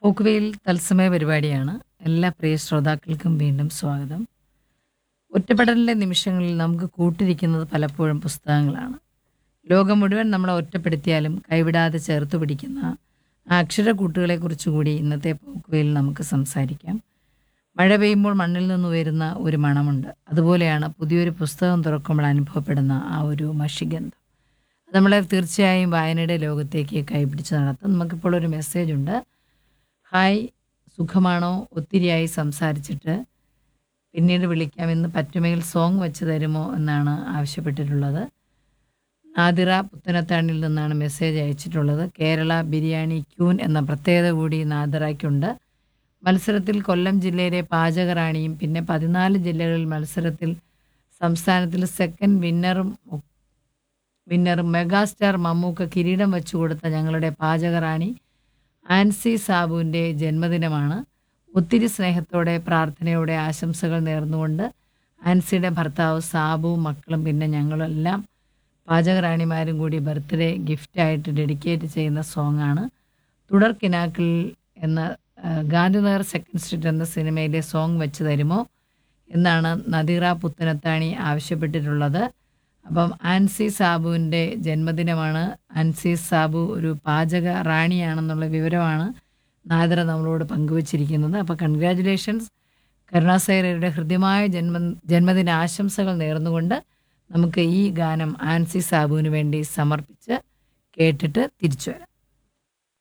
പോക്കുവെയിൽ തത്സമയ പരിപാടിയാണ് എല്ലാ പ്രിയ ശ്രോതാക്കൾക്കും വീണ്ടും സ്വാഗതം ഒറ്റപ്പെടലിൻ്റെ നിമിഷങ്ങളിൽ നമുക്ക് കൂട്ടിരിക്കുന്നത് പലപ്പോഴും പുസ്തകങ്ങളാണ് ലോകം മുഴുവൻ നമ്മളെ ഒറ്റപ്പെടുത്തിയാലും കൈവിടാതെ ചേർത്ത് പിടിക്കുന്ന ആ അക്ഷരക്കൂട്ടുകളെക്കുറിച്ച് കൂടി ഇന്നത്തെ പോക്കുവെയിൽ നമുക്ക് സംസാരിക്കാം മഴ പെയ്യുമ്പോൾ മണ്ണിൽ നിന്ന് ഉയരുന്ന ഒരു മണമുണ്ട് അതുപോലെയാണ് പുതിയൊരു പുസ്തകം തുറക്കുമ്പോൾ അനുഭവപ്പെടുന്ന ആ ഒരു മഷിഗന്ധം അത് നമ്മളെ തീർച്ചയായും വായനയുടെ ലോകത്തേക്ക് കൈപിടിച്ച് നടത്തും നമുക്കിപ്പോൾ ഒരു മെസ്സേജ് ഉണ്ട് ഹായ് സുഖമാണോ ഒത്തിരിയായി സംസാരിച്ചിട്ട് പിന്നീട് വിളിക്കാം ഇന്ന് പറ്റുമെങ്കിൽ സോങ് വെച്ച് തരുമോ എന്നാണ് ആവശ്യപ്പെട്ടിട്ടുള്ളത് നാദിറ പുത്തനത്താണിൽ നിന്നാണ് മെസ്സേജ് അയച്ചിട്ടുള്ളത് കേരള ബിരിയാണി ക്യൂൻ എന്ന പ്രത്യേകത കൂടി നാദിറയ്ക്കുണ്ട് മത്സരത്തിൽ കൊല്ലം ജില്ലയിലെ പാചകറാണിയും പിന്നെ പതിനാല് ജില്ലകളിൽ മത്സരത്തിൽ സംസ്ഥാനത്തിൽ സെക്കൻഡ് വിന്നറും വിന്നറും മെഗാസ്റ്റാർ മമ്മൂക്ക കിരീടം വെച്ചു കൊടുത്ത ഞങ്ങളുടെ പാചകറാണി ആൻസി സാബുവിൻ്റെ ജന്മദിനമാണ് ഒത്തിരി സ്നേഹത്തോടെ പ്രാർത്ഥനയോടെ ആശംസകൾ നേർന്നുകൊണ്ട് ആൻസിയുടെ ഭർത്താവ് സാബു മക്കളും പിന്നെ ഞങ്ങളെല്ലാം പാചകറാണിമാരും കൂടി ബർത്ത്ഡേ ഗിഫ്റ്റായിട്ട് ഡെഡിക്കേറ്റ് ചെയ്യുന്ന സോങ്ങാണ് തുടർ കിനാക്കിൽ എന്ന ആ, ഗാന്ധിനഗർ സെക്കൻഡ് സ്ട്രീറ്റ് എന്ന സിനിമയിലെ സോങ് വെച്ച് തരുമോ എന്നാണ് നദീറ പുത്തനത്താണി ആവശ്യപ്പെട്ടിട്ടുള്ളത് അപ്പം ആൻസി സാബുവിൻ്റെ ജന്മദിനമാണ് ആൻസി സാബു ഒരു പാചക റാണിയാണെന്നുള്ള വിവരമാണ് നാദിറ നമ്മളോട് പങ്കുവച്ചിരിക്കുന്നത് അപ്പോൾ കൺഗ്രാറ്റുലേഷൻസ് കരുണാസൈരയുടെ ഹൃദ്യമായ ജന്മ ജന്മദിന ആശംസകൾ നേർന്നുകൊണ്ട് നമുക്ക് ഈ ഗാനം ആൻസി സാബുവിന് വേണ്ടി സമർപ്പിച്ച് കേട്ടിട്ട് തിരിച്ചു വരാം